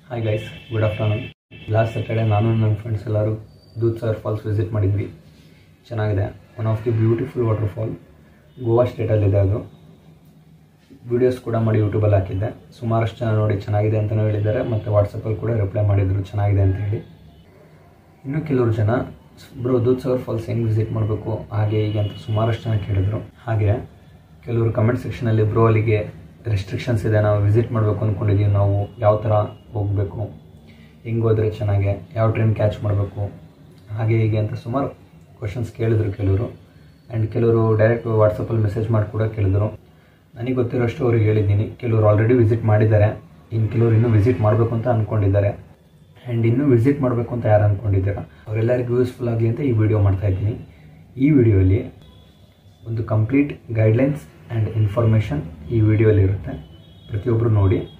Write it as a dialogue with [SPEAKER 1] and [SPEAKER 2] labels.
[SPEAKER 1] hi guys good afternoon last Saturday ನಾನು ನನ್ನ friends ಎಲ್ಲರೂ ದೂದ್ ಸಾಗರ್ ಫಾಲ್ಸ್ ವಿಸಿಟ್ ಮಾಡಿದ್ವಿ ಚೆನ್ನಾಗಿದೆ one of the beautiful water fall Goa ಸ್ಟೇಟಲ್ಲಿದೆ ಅದು ವೀಡಿಯೋಸ್ ಕೂಡ ಮಾಡಿ ಯೂಟ್ಯೂಬಲ್ಲಿ ಹಾಕಿದ್ದೆ ಸುಮಾರಷ್ಟು ಜನ ನೋಡಿ ಚೆನ್ನಾಗಿದೆ ಅಂತಲೂ ಹೇಳಿದ್ದಾರೆ ಮತ್ತು ವಾಟ್ಸಪ್ಪಲ್ಲಿ ಕೂಡ ರಿಪ್ಲೈ ಮಾಡಿದರು ಚೆನ್ನಾಗಿದೆ ಅಂತ ಹೇಳಿ ಇನ್ನು ಕೆಲವರು ಜನ ಬ್ರೋ ದೂದ್ ಸಾಗರ್ ಫಾಲ್ಸ್ ಹೆಂಗೆ ವಿಸಿಟ್ ಮಾಡಬೇಕು ಹಾಗೆ ಹೀಗೆ ಅಂತ ಸುಮಾರಷ್ಟು ಜನ ಕೇಳಿದರು ಹಾಗೆ ಕೆಲವರು ಕಮೆಂಟ್ ಸೆಕ್ಷನಲ್ಲಿ ಬ್ರೋ ಅಲ್ಲಿಗೆ ರೆಸ್ಟ್ರಿಕ್ಷನ್ಸ್ ಇದೆ ನಾವು ವಿಸಿಟ್ ಮಾಡಬೇಕು ಅಂದ್ಕೊಂಡಿದ್ದೀವಿ ನಾವು ಯಾವ ಥರ ಹೋಗಬೇಕು ಹೆಂಗೆ ಹೋದರೆ ಚೆನ್ನಾಗೆ ಯಾವ ಟ್ರೈನ್ ಕ್ಯಾಚ್ ಮಾಡಬೇಕು ಹಾಗೆ ಹೀಗೆ ಅಂತ ಸುಮಾರು ಕ್ವಶನ್ಸ್ ಕೇಳಿದರು ಕೆಲವರು ಆ್ಯಂಡ್ ಕೆಲವರು ಡೈರೆಕ್ಟ್ ವಾಟ್ಸಪ್ಪಲ್ಲಿ ಮೆಸೇಜ್ ಮಾಡಿ ಕೂಡ ಕೇಳಿದರು ನನಗೆ ಗೊತ್ತಿರೋಷ್ಟು ಅವ್ರಿಗೆ ಹೇಳಿದ್ದೀನಿ ಕೆಲವರು ಆಲ್ರೆಡಿ ವಿಸಿಟ್ ಮಾಡಿದ್ದಾರೆ ಇನ್ನು ಕೆಲವರು ಇನ್ನೂ ವಿಸಿಟ್ ಮಾಡಬೇಕು ಅಂತ ಅಂದ್ಕೊಂಡಿದ್ದಾರೆ ಆ್ಯಂಡ್ ಇನ್ನೂ ವಿಸಿಟ್ ಮಾಡಬೇಕು ಅಂತ ಯಾರು ಅಂದ್ಕೊಂಡಿದ್ದೀರಾ ಅವರೆಲ್ಲರಿಗೂ ಯೂಸ್ಫುಲ್ ಆಗಲಿ ಅಂತ ಈ ವಿಡಿಯೋ ಮಾಡ್ತಾ ಇದ್ದೀನಿ ಈ ವಿಡಿಯೋಲಿ ಒಂದು ಕಂಪ್ಲೀಟ್ ಗೈಡ್ಲೈನ್ಸ್ ಆ್ಯಂಡ್ ಇನ್ಫಾರ್ಮೇಷನ್ ಈ ವಿಡಿಯೋಲಿ ಇರುತ್ತೆ ಪ್ರತಿಯೊಬ್ಬರು ನೋಡಿ